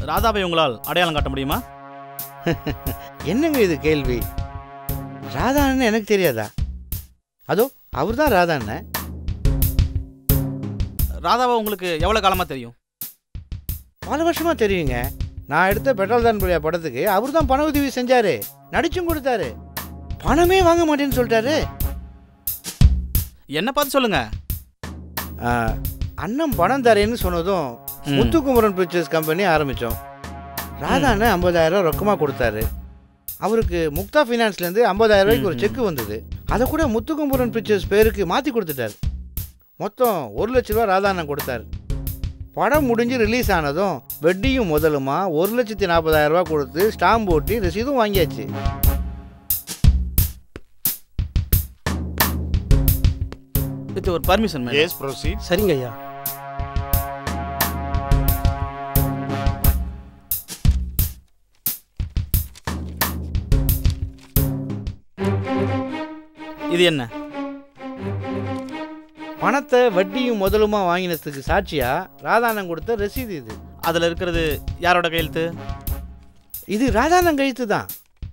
ராதாவை உங்களால் அடையாளம் காட்ட முடியுமா என்னங்க இது கேள்வி ராதா அண்ணன் எனக்கு தெரியாதா அதோ அவர் தான் ராதா அண்ணன் ராதாவை உங்களுக்கு எவ்வளோ காலமாக தெரியும் பல வருஷமா தெரியுங்க நான் எடுத்த பெட்ரோல் தான் பிள்ளையா படத்துக்கு அவர் தான் பண உதவி செஞ்சாரு நடிச்சும் கொடுத்தாரு பணமே வாங்க மாட்டேன்னு சொல்லிட்டாரு என்ன பார்த்து சொல்லுங்க ஆ, அண்ணன் பணம் தரேன்னு சொன்னதும் ம். முத்துக்குமரன் பிக்சர்ஸ் கம்பெனி ஆரம்பித்தோம் ராதா அண்ணன் ஐம்பதாயிரம் ரொக்கமாக கொடுத்தாரு அவருக்கு முக்தா ஃபினான்ஸ்லேருந்து ஐம்பதாயிரம் ரூபாய்க்கு ஒரு ம், செக் வந்தது அதை கூட முத்துக்குமரன் பிக்சர்ஸ் பேருக்கு மாற்றி கொடுத்துட்டாரு மொத்தம் ஒரு லட்ச ரூபா ராதா அண்ணன் கொடுத்தாரு படம் முடிஞ்சு ரிலீஸ் ஆனதும் வெட்டியும் முதலுமா ஒரு லட்சத்தி நாற்பதாயிரம் ரூபாய் கொடுத்து ஸ்டாம்ப் ஓட்டி ரசீதும் வாங்கியாச்சு வித் ஒரு பர்மிஷன் மேடம் எஸ் ப்ரொசீட் சரிங்க ஐயா இது என்ன பணத்தை வட்டியும் முதலுமா வாங்கினதுக்கு சாட்சியா ராதாண்ணன் கொடுத்த ரசீது இது அதில் இருக்கிறது யாரோட கையெழுத்து இது ராதாண்ணன் கழித்து தான்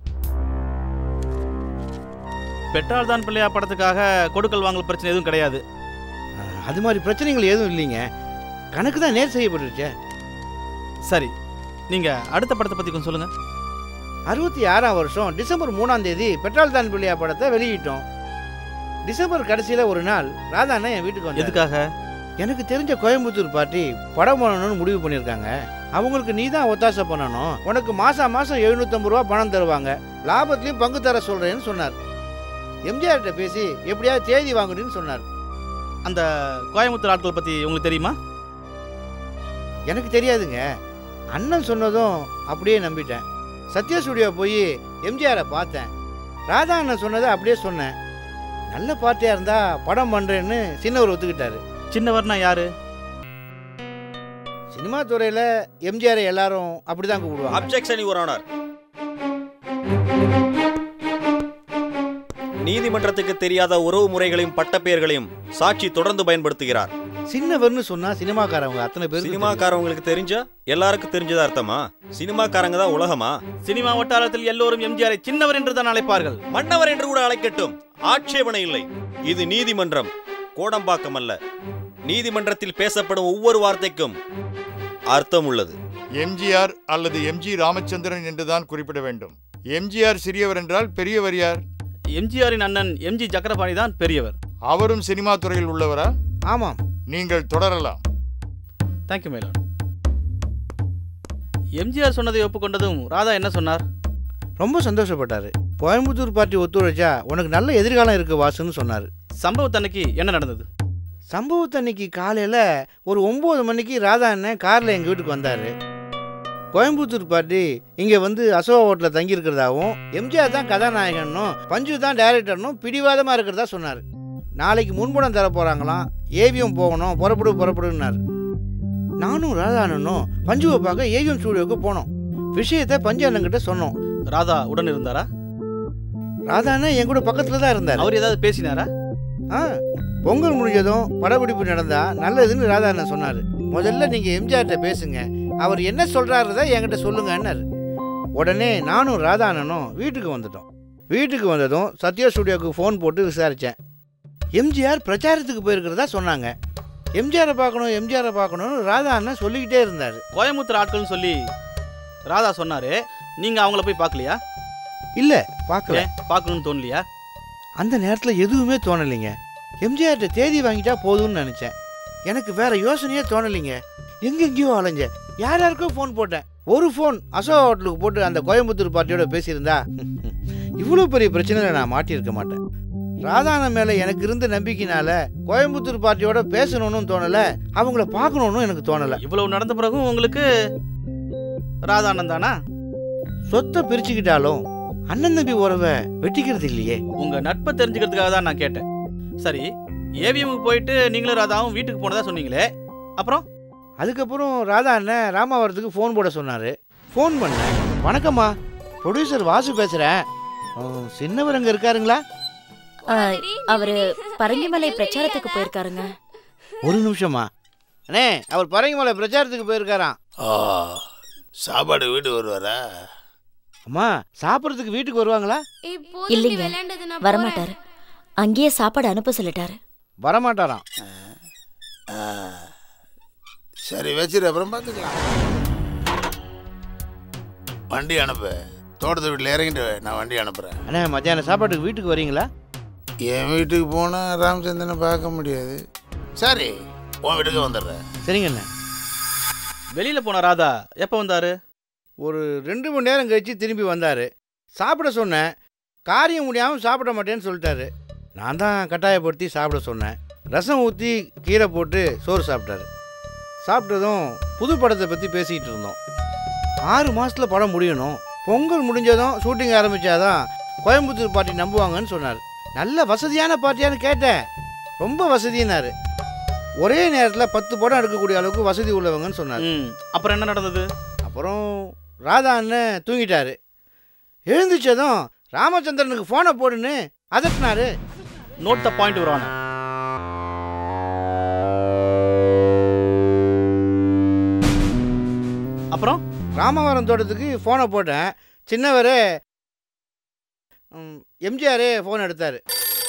பெட்ரோல் தான் பிள்ளையா படத்துக்காக கொடுக்கல் வாங்கல் பிரச்சனை எதுவும் கிடையாது அஹ், அது மாதிரி பிரச்சனைகள் எதுவும் இல்லைங்க கணக்கு தான் நேர் செய்யப்பட்டுருச்சே சரி நீங்கள் அடுத்த படத்தை பற்றி கொஞ்சம் சொல்லுங்கள் அறுபத்தி ஆறாம் வருஷம் டிசம்பர் மூணாம் தேதி பெட்ரோல் தான் பிள்ளையா படத்தை வெளியிட்டோம் டிசம்பர் கடைசியில் ஒரு நாள் ராதாண்ணன் என் வீட்டுக்கு வந்து எதுக்காக எனக்கு தெரிஞ்ச கோயம்புத்தூர் பார்ட்டி படம் பண்ணணும்னு முடிவு பண்ணியிருக்காங்க அவங்களுக்கு நீ தான் ஒத்தாசை பண்ணணும் உனக்கு மாதம் மாதம் எழுநூற்றம்பது ரூபா பணம் தருவாங்க லாபத்துலேயும் பங்கு தர சொல்கிறேன்னு சொன்னார் எம்ஜிஆர்கிட்ட பேசி எப்படியாவது தேதி வாங்கணும்னு சொன்னார் அந்த கோயம்புத்தூர் ஆட்கள் பற்றி உங்களுக்கு தெரியுமா எனக்கு தெரியாதுங்க அண்ணன் சொன்னதும் அப்படியே நம்பிட்டேன் சத்யா ஸ்டுடியோ போய் எம்ஜிஆரை பார்த்தேன் ராதா அண்ணன் சொன்னதை அப்படியே சொன்னேன் நல்ல பார்ட்டியாக இருந்தால் படம் பண்ணுறேன்னு சின்னவர் ஒத்துக்கிட்டாரு சின்னவர்னா யாரு சினிமா துறையில் எம்ஜிஆரை எல்லாரும் அப்படி தான் கூப்பிடுவாங்க அப்ஜெக்ஷன் யுவர் ஆனர் நீதிமன்றத்துக்கு தெரியாத உறவு முறைகளையும் பட்டப்பெயர்களையும் சாட்சி தொடர்ந்து பயன்படுத்துகிறார் சின்னவர்னு சொன்னால் சினிமாக்காரவங்க அத்தனை பேர் சினிமாக்காரவங்களுக்கு தெரிஞ்சா எல்லாருக்கும் தெரிஞ்சதா அர்த்தமா சினிமாக்காரங்க தான் உலகமா சினிமா வட்டாரத்தில் எல்லோரும் எம்ஜிஆரை சின்னவர் என்று தான் அழைப்பார்கள் மன்னவர் என்று கூட அழைக்கட்டும் ஆட்சேபனை இல்லை இது நீதிமன்றம் கோடம்பாக்கம் அல்ல நீதிமன்றத்தில் பேசப்படும் ஒவ்வொரு வார்த்தைக்கும் அர்த்தம் உள்ளது எம்ஜிஆர் அல்லது எம்ஜி ராமச்சந்திரன் என்றுதான் குறிப்பிட வேண்டும் எம்ஜிஆர் சிறியவர் என்றால் பெரியவர் யார் எம்ஜிஆரின் அண்ணன் எம்ஜி சக்கரபாணி தான் பெரியவர் அவரும் சினிமா துறையில் உள்ளவரா ஆமாம் நீங்கள் தொடரலாம் தேங்க்யூ மேலான் எம்ஜிஆர் சொன்னதை ஒப்புக்கொண்டதும் ராதா என்ன சொன்னார் ரொம்ப சந்தோஷப்பட்டார் கோயம்புத்தூர் பார்ட்டி ஒத்துழைச்சா உனக்கு நல்ல எதிர்காலம் இருக்கு வாசுன்னு சொன்னார் சம்பவத்தன்னைக்கு என்ன நடந்தது சம்பவத்தன்னைக்கு காலையில் ஒரு ஒம்பது மணிக்கு ராதா அண்ணன் காரில் எங்கள் வீட்டுக்கு வந்தார் கோயம்புத்தூர் பார்ட்டி இங்கே வந்து அசோகா ஹோட்டலில் தங்கியிருக்கிறதாவும் எம்ஜிஆர் தான் கதாநாயகனும் பஞ்சு தான் டைரக்டர்னும் பிடிவாதமாக இருக்கிறதா சொன்னார் நாளைக்கு முன்பணம் தர போகிறாங்களாம் ஏவிஎம் போகணும் புறப்படு புறப்படுன்னார் நானும் ராதா அண்ணனும் பஞ்சுவை பார்க்க ஏவிஎம் ஸ்டூடியோவுக்கு போனோம் விஷயத்தை பஞ்சு அண்ணன்கிட்ட சொன்னோம் ராதா உடன் இருந்தாரா ராதா அண்ணன் என் கூட பக்கத்தில் தான் இருந்தார் அவர் ஏதாவது பேசினாரா ஆ பொங்கல் முடிஞ்சதும் படப்பிடிப்பு நடந்தா நல்லதுன்னு ராதா அண்ணன் சொன்னார் முதல்ல நீங்கள் எம்ஜிஆர்கிட்ட பேசுங்க அவர் என்ன சொல்கிறாருத என்கிட்ட சொல்லுங்கன்னாரு உடனே நானும் ராதா அண்ணனும் வீட்டுக்கு வந்துட்டோம் வீட்டுக்கு வந்ததும் சத்யா ஸ்டுடியோவுக்கு ஃபோன் போட்டு விசாரித்தேன் எம்ஜிஆர் பிரச்சாரத்துக்கு போயிருக்கிறதா சொன்னாங்க எம்ஜிஆரை பார்க்கணும் எம்ஜிஆரை பார்க்கணும்னு ராதா அண்ணன் சொல்லிக்கிட்டே இருந்தார் கோயம்புத்தூர் ஆட்கள்னு சொல்லி ராதா சொன்னாரு நீங்க அவங்கள போய் பார்க்கலையா இல்லை பார்க்கல ஏன் பார்க்கணும்னு தோணலையா அந்த நேரத்தில் எதுவுமே தோணலைங்க எம்ஜிஆர்கிட்ட தேதி வாங்கிட்டா போதும்னு நினச்சேன் எனக்கு வேற யோசனையே தோணலைங்க எங்கெங்கேயோ அலைஞ்சேன் யார் யாருக்கோ ஃபோன் போட்டேன் ஒரு ஃபோன் அசோகா ஹோட்டலுக்கு போட்டு அந்த கோயம்புத்தூர் பார்ட்டியோட பேசியிருந்தா இவ்வளோ பெரிய பிரச்சனையில நான் மாட்டியிருக்க மாட்டேன் ராதான மேலே எனக்கு இருந்த நம்பிக்கையினால கோயம்புத்தூர் பார்ட்டியோட பேசணும்னு தோணலை அவங்கள பார்க்கணும்னு எனக்கு தோணலை இவ்வளவு நடந்த பிறகும் உங்களுக்கு ராதானந்த் தானா சொத்தை பிரிச்சுக்கிட்டாலும் அண்ணன் தம்பி உறவை வெட்டிக்கிறது இல்லையே உங்க நட்பை தெரிஞ்சுக்கிறதுக்காக தான் நான் கேட்டேன் சரி ஏவிஎம்க்கு போயிட்டு நீங்களும் ராதாவும் வீட்டுக்கு போனதா சொன்னீங்களே அப்புறம் அதுக்கப்புறம் ராதா அண்ணன் ராமாவரத்துக்கு ஃபோன் போட சொன்னார் ஃபோன் பண்ணேன் வணக்கம்மா ப்ரொடியூசர் வாசு பேசுகிறேன் சின்னவர் அங்கே இருக்காருங்களா ஆ, அவரு பரங்கிமலை பிரச்சாரத்துக்கு போயிருக்காருங்க ஒரு நிமிஷமா அண்ணே அவர் பரங்கிமலை பிரச்சாரத்துக்கு போயிருக்காராம் ஆ சாப்பாடு வீடு வருவாரா அம்மா சாப்பிட்றதுக்கு வீட்டுக்கு வருவாங்களா இல்லைங்க வரமாட்டாரு அங்கேயே சாப்பாடு அனுப்ப சொல்லிட்டாரு வரமாட்டாராம் ஆ. சரி வச்சிரு அப்புறம் பார்த்துக்கலாம் வண்டி அனுப்பு தோட்டத்து வீட்டில் இறங்கிட்டு வை, நான் வண்டி அனுப்புகிறேன் அண்ணே மத்தியானம் சாப்பாட்டுக்கு வீட்டுக்கு வரீங்களா என் வீட்டுக்கு போனால் ராமச்சந்திரனை பார்க்க முடியாது சரி உன் வீட்டுக்கு வந்துடுறேன் சரிங்க அண்ணே வெளியில போன ராதா எப்போ வந்தாரு ஒரு ரெண்டு மணி நேரம் கழிச்சு திரும்பி வந்தார் சாப்பிட சொன்னேன் காரியம் முடியாமல் சாப்பிட மாட்டேன்னு சொல்லிட்டாரு நான் தான் கட்டாயப்படுத்தி சாப்பிட சொன்னேன் ரசம் ஊற்றி கீரை போட்டு சோறு சாப்பிட்டாரு சாப்பிட்டதும் புது படத்தை பற்றி பேசிக்கிட்டு இருந்தோம் ஆறு மாதத்தில் படம் முடியணும் பொங்கல் முடிஞ்சதும் ஷூட்டிங் ஆரம்பித்தாதான் கோயம்புத்தூர் பார்ட்டி நம்புவாங்கன்னு சொன்னார் நல்ல வசதியான பார்ட்டியான்னு கேட்டேன் ரொம்ப வசதினாரு ஒரே நேரத்தில் பத்து படம் எடுக்கக்கூடிய அளவுக்கு வசதி உள்ளவங்கன்னு சொன்னார் ம் அப்புறம் என்ன நடந்தது அப்புறம் ராதா அண்ணன் தூங்கிட்டாரு எழுந்திரிச்சதும் ராமச்சந்திரனுக்கு ஃபோனை போடுன்னு அதட்டினாரு நோட் த பாயிண்ட் வருவான அப்புறம் ராமவரம் தோட்டத்துக்கு ஃபோனை போட்டேன் சின்னவர் எம்ஜிஆரே ஃபோன் எடுத்தார்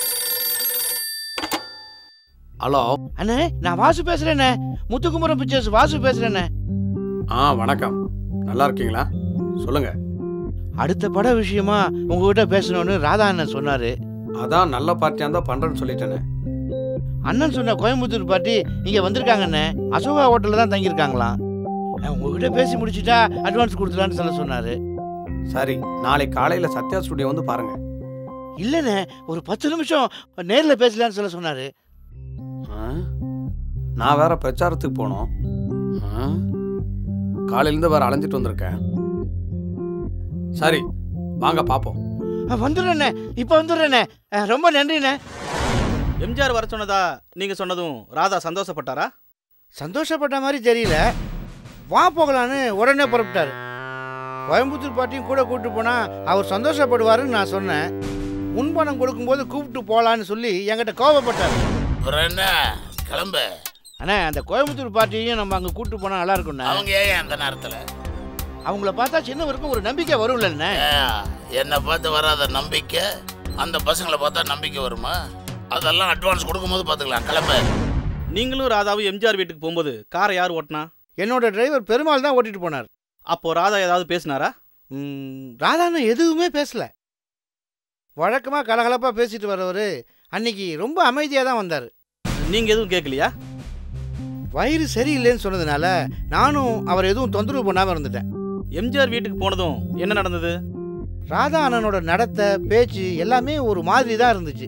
ஹலோ அண்ணே நான் வாசு பேசுகிறேண்ணே முத்துக்குமரன் பிக்சர்ஸ் வாசு பேசுகிறேண்ணே ஆ வணக்கம் நல்லா இருக்கீங்களா சொல்லுங்க அடுத்த பட விஷயமா உங்ககிட்ட பேசணும்னு ராதா அண்ணன் சொன்னார் அதான் நல்ல பார்ட்டியாக இருந்தால் பண்ணுறேன்னு சொல்லிட்டேனே அண்ணன் சொன்ன கோயம்புத்தூர் பார்ட்டி இங்கே வந்திருக்காங்கண்ணே அசோகா ஹோட்டலில் தான் தங்கியிருக்காங்களாம் நான் உங்ககிட்ட பேசி முடிச்சிட்டா அட்வான்ஸ் கொடுத்துலான்னு சொல்ல சொன்னார் சரி நாளைக்கு காலையில் சத்யா ஸ்டுடியோ வந்து பாருங்க இல்லைண்ணே ஒரு பத்து நிமிஷம் நேரில் பேசலான்னு சொல்ல சொன்னார் ஆ? நான் வேற பிரச்சாரத்துக்கு போனோம் ஆ? காலையிலேருந்து வேற அலைஞ்சிட்டு வந்திருக்கேன் சரி வாங்க பார்ப்போம் வந்துடுறேண்ணே இப்போ வந்துடுறேண்ணே அஹ், ரொம்ப நன்றிண்ணே எம்ஜிஆர் வர சொன்னதா நீங்க சொன்னதும் ராதா சந்தோஷப்பட்டாரா சந்தோஷப்பட்ட மாதிரி தெரியல வா போகலான்னு உடனே புறப்பட்டார் கோயம்புத்தூர் பாட்டியும் கூட கூப்பிட்டு போனால் அவர் சந்தோஷப்படுவாருன்னு நான் சொன்னேன் முன்பணம் கொடுக்கும்போது கூப்பிட்டு போகலான்னு சொல்லி என்கிட்ட கோவப்பட்டார் அப்புறம் என்ன கிளம்பு அண்ணே அந்த கோயம்புத்தூர் பார்ட்டியையும் நம்ம அங்கே கூப்பிட்டு போனால் நல்லா இருக்கும்ண்ணே அவங்க ஏன் அந்த நேரத்தில் அவங்கள பார்த்தா சின்னவருக்கும் ஒரு நம்பிக்கை வரும்லண்ணே என்னை பார்த்து வராத நம்பிக்கை அந்த பசங்களை பார்த்தா நம்பிக்கை வருமா அதெல்லாம் அட்வான்ஸ் கொடுக்கும்போது பார்த்துக்கலாம் கிளம்பு நீங்களும் ராதாவும் எம்ஜிஆர் வீட்டுக்கு போகும்போது காரை யார் ஓட்டினா என்னோட டிரைவர் பெருமாள் தான் ஓட்டிட்டு போனார் அப்போ ராதா ஏதாவது பேசினாரா ம், ராதாண்ணா எதுவுமே பேசல வழக்கமாக கலகலப்பாக பேசிட்டு வரவர் அன்னைக்கு ரொம்ப அமைதியாக தான் வந்தார் நீங்க எதுவும் கேட்கலையா வயிறு சரியில்லைன்னு சொன்னதுனால நானும் அவர் எதுவும் தொந்தரவு பண்ணாமல் இருந்துட்டேன் எம்ஜிஆர் வீட்டுக்கு போனதும் என்ன நடந்தது ராதா அண்ணனோட நடத்தை பேச்சு எல்லாமே ஒரு மாதிரி தான் இருந்துச்சு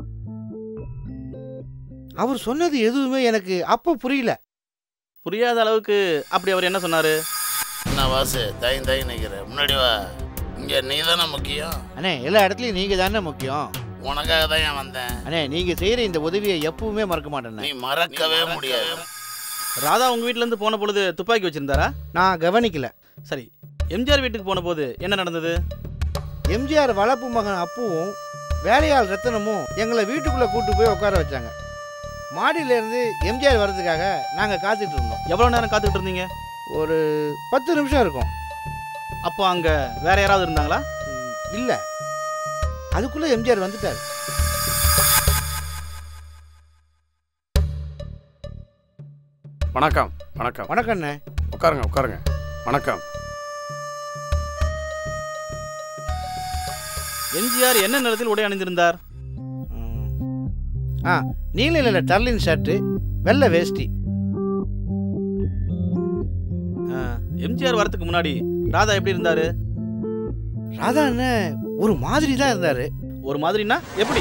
அவர் சொன்னது எதுவுமே எனக்கு அப்போ புரியல புரியாத அளவுக்கு அப்படி அவர் என்ன சொன்னாரு என்ன வாசு தயங்க தயங்க நிற்கிற முன்னாடி வா இங்கே நீ தானே முக்கியம் அண்ணே எல்லா இடத்துலையும் நீங்கள் தானே முக்கியம் உனக்காக தான் ஏன் வந்தேன் அண்ணே நீங்கள் செய்கிற இந்த உதவியை எப்பவுமே மறக்க மாட்டேண்ணே நீ மறக்கவே முடியாது ராதா உங்க வீட்ல இருந்து போன பொழுது துப்பாக்கி வச்சிருந்தாரா நான் கவனிக்கல சரி எம்ஜிஆர் வீட்டுக்கு போன போது என்ன நடந்தது எம்ஜிஆர் வளர்ப்பு மகன் அப்புவும் வேலையாள் ரத்தனமும் எங்களை வீட்டுக்குள்ளே கூட்டு போய் உட்கார வச்சாங்க மாடியிலேருந்து எம்ஜிஆர் வர்றதுக்காக நாங்கள் காத்துட்டு இருந்தோம் எவ்வளவு நேரம் காத்துக்கிட்டு இருந்தீங்க ஒரு பத்து நிமிஷம் இருக்கும் அப்போ அங்க வேற யாராவது இருந்தாங்களா இல்லை அதுக்குள்ளே எம்ஜிஆர் வந்துட்டார் வணக்கம் வணக்கம் வணக்கண்ணே உட்காருங்க உட்காருங்க வணக்கம் எம்ஜிஆர் என்ன நிறத்தில் உடை அணிந்திருந்தார் ம். ஆ நீல நில டர்லின் ஷர்ட்டு வெள்ளை வேஷ்டி ஆ, எம்ஜிஆர் வரதுக்கு முன்னாடி ராதா எப்படி இருந்தாரு ராதா அண்ணன் ஒரு மாதிரி தான் இருந்தார் ஒரு மாதிரின்னா எப்படி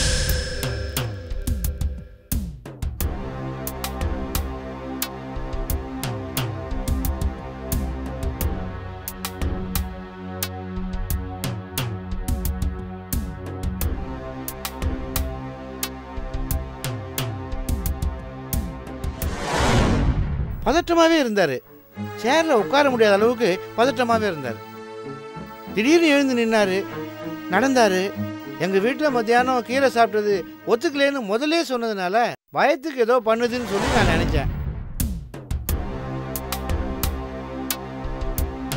பதட்டமாகவே இருந்தார் சேரில் உட்கார முடியாத அளவுக்கு பதட்டமாகவே இருந்தார் திடீர்னு எழுந்து நின்னாரு நடந்தார் எங்கள் வீட்டில் மத்தியானம் கீரை சாப்பிட்டது ஒத்துக்கலேன்னு முதல்லே சொன்னதுனால பயத்துக்கு ஏதோ பண்ணுதுன்னு சொல்லி நான் நினச்சேன்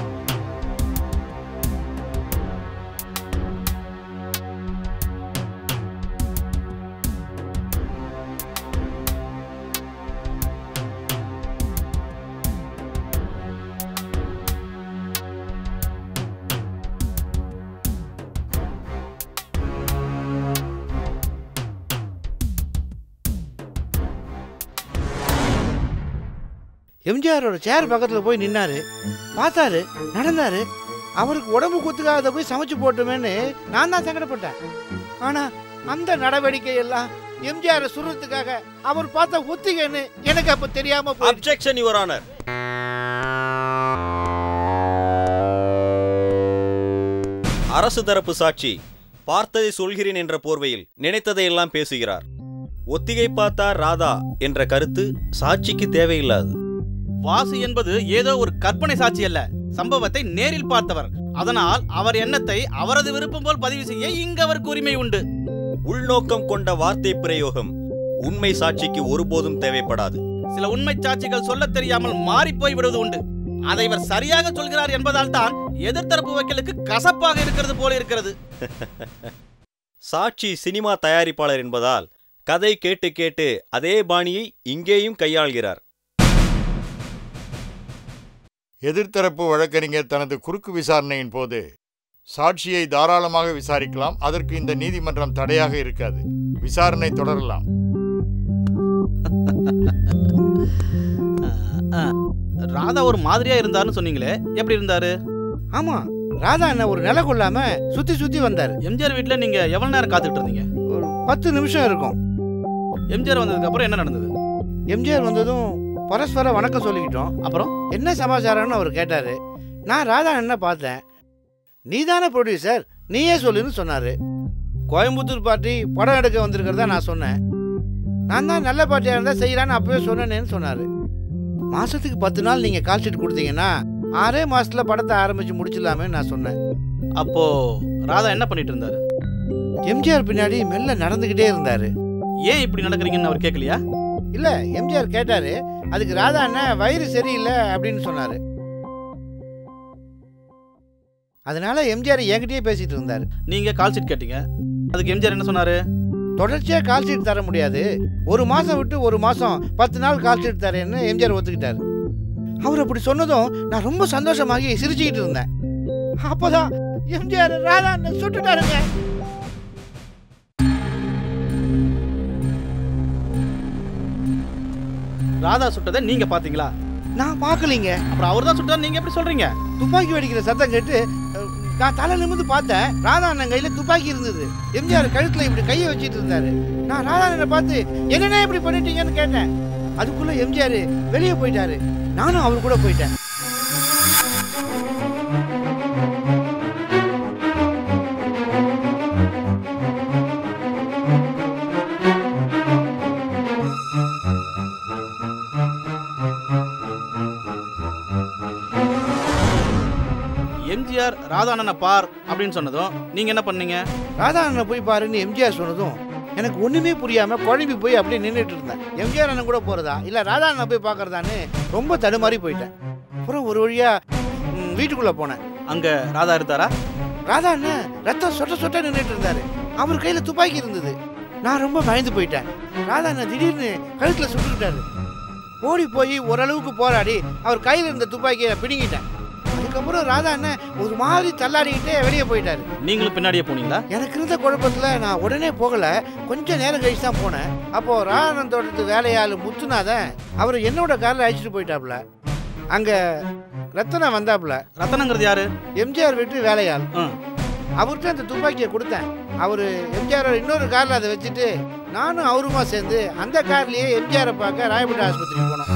எம்ஜிஆரோட சேர் பக்கத்தில் போய் நின்னாரு பார்த்தாரு நடந்தாரு அவருக்கு உடம்பு குத்துக்காத போய் சமைச்சு போட்டுமேன்னு நான் தான் சங்கடப்பட்டேன் ஆனா அந்த நடவடிக்கை எல்லாம் எம்ஜிஆரை சுடுறதுக்காக அவர் பார்த்த ஒத்திகைன்னு எனக்கு அப்ப தெரியாம போய் அப்ஜெக்ஷன் யுவர் ஆனர் அரசு தரப்பு சாட்சி பார்த்ததை சொல்கிறேன் என்ற போர்வையில் நினைத்ததை எல்லாம் பேசுகிறார் ஒத்திகை பார்த்தார் ராதா என்ற கருத்து சாட்சிக்கு தேவையில்லாது வாசு என்பது ஏதோ ஒரு கற்பனை சாட்சி அல்ல சம்பவத்தை நேரில் பார்த்தவர் அதனால் அவர் எண்ணத்தை அவரது விருப்பம் போல் பதிவு செய்ய இங்கு அவருக்கு உரிமை உண்டு உள்நோக்கம் கொண்ட வார்த்தை பிரயோகம் உண்மை சாட்சிக்கு ஒருபோதும் தேவைப்படாது சில உண்மை சாட்சிகள் சொல்லத் தெரியாமல் மாறி போய் விடுவது உண்டு அதை இவர் சரியாக சொல்கிறார் என்பதால் தான் எதிர்த்தரப்பு வக்கீலுக்கு கசப்பாக இருக்கிறது போல இருக்கிறது சாட்சி சினிமா தயாரிப்பாளர் என்பதால் கதை கேட்டு கேட்டு அதே பாணியை இங்கேயும் கையாள்கிறார் எதிர்த்தரப்பு வழக்கறிஞர் தனது குறுக்கு விசாரணையின் போது சாட்சியை தாராளமாக விசாரிக்கலாம் அதற்கு இந்த நீதிமன்றம் தடையாக இருக்காது விசாரணை தொடரலாம் அஹ், ராதா ஒரு மாதிரியா இருந்தாருன்னு சொன்னீங்களே எப்படி இருந்தாரு ஆமா ராதா என்ன ஒரு நிலை கொள்ளாம சுத்தி சுத்தி வந்தாரு எம்ஜிஆர் வீட்ல நீங்க எவ்வளவு நேரம் காத்துட்டு இருந்தீங்க ஒரு பத்து நிமிஷம் இருக்கும் எம்ஜிஆர் வந்ததுக்கு அப்புறம் என்ன நடந்தது எம்ஜிஆர் வந்ததும் பரஸ்பர வணக்கம் சொல்லிக்கிட்டோம் அப்புறம் என்ன சமாச்சாரம்னு அவர் கேட்டாரு நான் ராதா என்ன பார்த்தேன் நீதானே ப்ரொடியூசர் நீயே சொல்லுன்னு சொன்னாரு கோயம்புத்தூர் பார்ட்டி படம் எடுக்க வந்திருக்கிறதா நான் சொன்னேன் நான் தான் நல்ல பார்ட்டியாக இருந்தால் செய்யலான்னு அப்பவே சொன்னேன்னு சொன்னார் மாசத்துக்கு பத்து நாள் நீங்கள் கால் ஷீட் கொடுத்தீங்கன்னா ஆறே மாசத்துல படத்தை ஆரம்பிச்சு முடிச்சிடலாமே நான் சொன்னேன் அப்போ ராதா என்ன பண்ணிட்டு இருந்தாரு எம்ஜிஆர் பின்னாடி மெல்ல நடந்துக்கிட்டே இருந்தாரு ஏன் இப்படி நடக்கிறீங்கன்னு அவர் கேட்கலையா இல்ல எம்ஜிஆர் கேட்டாரு அதுக்கு ராதா அண்ணன் வயிறு சரியில்லை அப்படின்னு சொன்னாரு அதனால எம்ஜிஆர் என்கிட்டயே பேசிட்டு இருந்தாரு நீங்க கால் ஷீட் கேட்டீங்க அதுக்கு எம்ஜிஆர் என்ன சொன்னாரு தொடர்ச்சியா கால் ஷீட் தர முடியாது ஒரு மாசம் விட்டு ஒரு மாசம் பத்து நாள் கால் ஷீட் தரேன்னு எம்ஜிஆர் ஒத்துக்கிட்டாரு அவர் அப்படி சொன்னதும் நான் ரொம்ப சந்தோஷமாகி சிரிச்சுக்கிட்டு இருந்தேன் அப்போதான் எம்ஜிஆர் ராதா அண்ணன் சுட்டுட்டாருங்க ராதா சுட்டதை நீங்க பாத்தீங்களா நான் பார்க்கலீங்க அப்புறம் அவர் தான் சுட்டார் நீங்க எப்படி சொல்றீங்க துப்பாக்கி வெடிக்கிற சத்தம் கேட்டு அஹ், நான் தலை நிமிந்து பார்த்தேன் ராதா அண்ணன் கையில துப்பாக்கி இருந்தது எம்ஜிஆர் கழுத்துல இப்படி கையை வச்சிட்டு இருந்தாரு நான் ராதா அண்ணனை பார்த்து என்னண்ணே இப்படி பண்ணிட்டீங்கன்னு கேட்டேன் அதுக்குள்ள எம்ஜிஆர் வெளியே போயிட்டாரு நானும் அவர் கூட போயிட்டேன் எம்ஜிஆர் ராதா அண்ணனை பார் அப்படின்னு சொன்னதும் நீங்க என்ன பண்ணீங்க ராதா அண்ணனை போய் பாருன்னு எம்ஜிஆர் சொன்னதும் எனக்கு ஒண்ணுமே புரியாம குழம்பி போய் அப்படியே நின்றுட்டு இருந்தேன் எம்ஜிஆர் அண்ணன் கூட போறதா இல்ல ராதா அண்ணனை போய் பார்க்கறதான்னு ரொம்ப தடுமாறி போயிட்டேன் அப்புறம் ஒரு வழியா ம், வீட்டுக்குள்ள போனேன் அங்க ராதா இருந்தாரா ராதா அண்ணன் ரத்தம் சொட்ட சொட்ட நின்றுட்டு இருந்தாரு அவர் கையில துப்பாக்கி இருந்தது நான் ரொம்ப பயந்து போயிட்டேன் ராதா அண்ணன் திடீர்னு கழுத்துல சுட்டுக்கிட்டாரு ஓடி போய் ஓரளவுக்கு போராடி அவர் கையில இருந்த துப்பாக்கியை பிடுங்கிட்டேன் அதுக்கப்புறம் ராதா அண்ணன் ஒரு மாதிரி தள்ளாடிக்கிட்டே வெளியே போயிட்டாரு நீங்களும் பின்னாடியே போனீங்களா எனக்கு இருந்த குழப்பத்துல நான் உடனே போகல கொஞ்ச நேரம் கழிச்சு தான் போனேன் அப்போ ராதானந்த தோட்டத்து வேலையாள் முத்துநாதன் அவர் என்னோட காரில் அழைச்சிட்டு போயிட்டாப்புல அங்க ரத்தனா வந்தாப்புல ரத்தனங்கிறது யாரு எம்ஜிஆர் வீட்டு வேலையாள் ம். அவர்கிட்ட அந்த துப்பாக்கியை கொடுத்தேன் அவர் எம்ஜிஆர் இன்னொரு காரில் அதை வச்சுட்டு நானும் அவருமா சேர்ந்து அந்த கார்லயே எம்ஜிஆரை பார்க்க ராயப்பேட்டை ஆஸ்பத்திரிக்கு போனோம்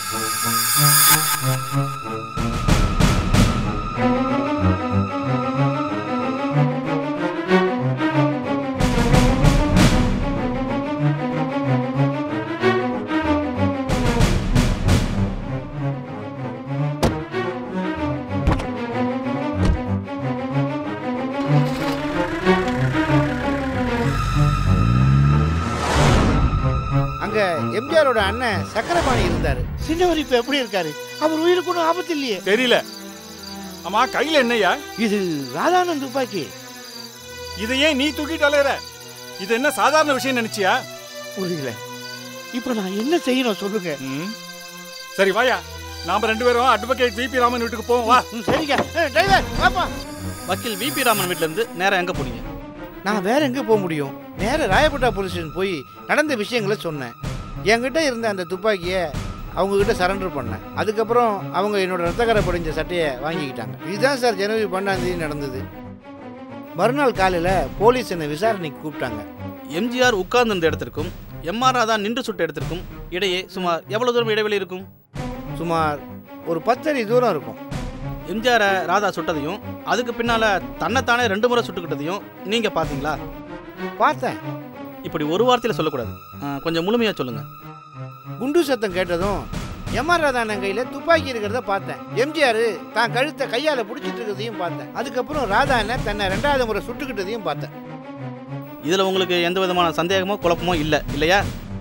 அங்க எம்ஜிஆரோட அண்ணன் சக்கரபாணி இருந்தாரு சின்னவர் இப்ப எப்படி இருக்காரு அவர் உயிருக்கு ஒன்றும் ஆபத்து இல்லையே தெரியல ஆமா கையில என்னய்யா இது ராதானந்த் துப்பாக்கி இதை ஏன் நீ தூக்கிட்டு அலையற இது என்ன சாதாரண விஷயம் நினைச்சியா புரியல இப்ப நான் என்ன செய்யணும் சொல்லுங்க ம். சரி வாயா நாம ரெண்டு பேரும் அட்வொகேட் விபி ராமன் வீட்டுக்கு போவோம் வா ம், சரிங்க ஏய், டிரைவர் வாப்பா வக்கீல் விபி ராமன் வீட்ல இருந்து நேரா எங்க போனீங்க நான் வேற எங்க போக முடியும் நேர ராயப்பேட்டா போலீஸ் ஸ்டேஷன் போய் நடந்த விஷயங்களை சொன்னேன் என்கிட்ட இருந்த அந்த துப்பாக்கியை அவங்க கிட்ட சரண்டர் பண்ணேன் அதுக்கப்புறம் அவங்க என்னோட ரத்தக்கரை படிஞ்ச சட்டையை வாங்கிக்கிட்டாங்க இதுதான் சார் ஜனவரி பன்னெண்டாம் தேதி நடந்தது மறுநாள் காலையில் போலீஸ் என்னை விசாரணைக்கு கூப்பிட்டாங்க எம்ஜிஆர் உட்கார்ந்திருந்த இடத்திற்கும் எம்ஆர் ராதா நின்று சுட்ட இடத்திற்கும் இடையே சுமார் எவ்வளவு தூரம் இடைவெளி இருக்கும் சுமார் ஒரு பத்தடி தூரம் இருக்கும் எம்ஜிஆரை ராதா சுட்டதையும் அதுக்கு பின்னால தன்னைத்தானே ரெண்டு முறை சுட்டுக்கிட்டதையும் நீங்க பாத்தீங்களா பார்த்தேன் இப்படி ஒரு வார்த்தையில சொல்லக்கூடாது ஆ, கொஞ்சம் முழுமையா சொல்லுங்க குண்டு சத்தம் கேட்டதும் எம்ஆர் ராதாண்ணன் கையில் துப்பாக்கி இருக்கிறத பார்த்தேன் எம்ஜிஆர் தான் கழுத்தை கையால் பிடிச்சிட்டு இருக்கிறதையும் பார்த்தேன் அதுக்கப்புறம் ராதா அண்ணன் தன்னை ரெண்டாவது முறை சுட்டுக்கிட்டதையும் பார்த்தேன் இதுல உங்களுக்கு எந்த விதமான சந்தேகமோ குழப்பமோ இல்ல இல்லையா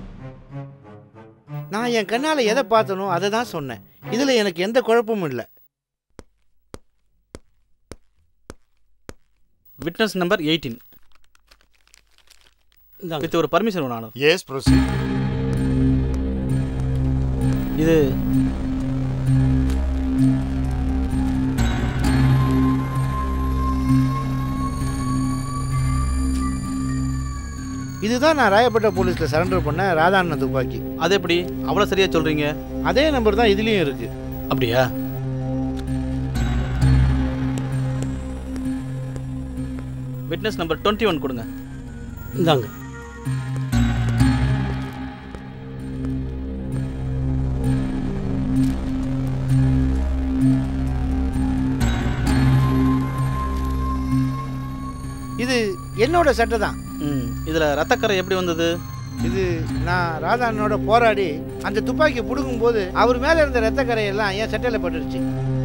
நான் என் கண்ணால் எதை பார்த்தனோ அதை தான் சொன்னேன் இதில் எனக்கு எந்த குழப்பமும் இல்லை விட்னஸ் நம்பர் எயிட்டீன் வித் ஒரு பர்மிஷன் வேணும் எஸ் ப்ரொசீட் இது இதுதான் நான் ராயப்பேட்டை போலீஸில் சரண்டர் பண்ண ராதாண்ணன் துப்பாக்கி அது எப்படி அவ்வளவு சரியா சொல்றீங்க அதே நம்பர் தான் இதுலேயும் இருக்கு அப்படியா விட்னஸ் நம்பர் டுவெண்ட்டி ஒன் கொடுங்க இந்தாங்க இது என்னோட சட்டை தான் ம் இதுல ரத்தக்கரை எப்படி வந்தது இது நான் ராதா அண்ணனோட போராடி அந்த துப்பாக்கி பிடுங்கும் போது அவர் மேலே இருந்த ரத்தக்கரையெல்லாம் என் சட்டையில் பட்டுருச்சு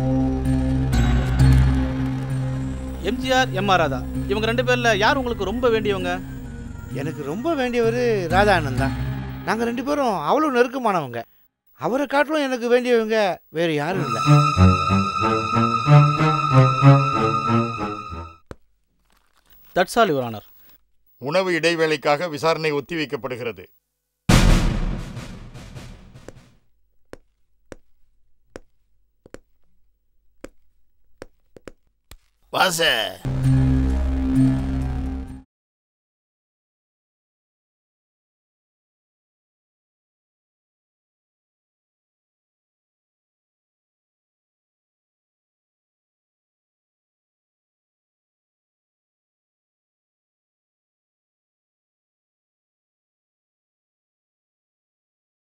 எம்ஜிஆர் எம்ஆர் ராதா இவங்க ரெண்டு பேர்ல யார் உங்களுக்கு ரொம்ப வேண்டியவங்க எனக்கு ரொம்ப வேண்டியவர் ராதா அண்ணன் தான் நாங்கள் ரெண்டு பேரும் அவ்வளோ நெருக்கமானவங்க அவரை காட்டிலும் எனக்கு வேண்டியவங்க வேறு யாரும் இல்லை தட்ஸ் ஆல் யுவர் ஆனர் உணவு இடைவேளைக்காக விசாரணை ஒத்திவைக்கப்படுகிறது பாச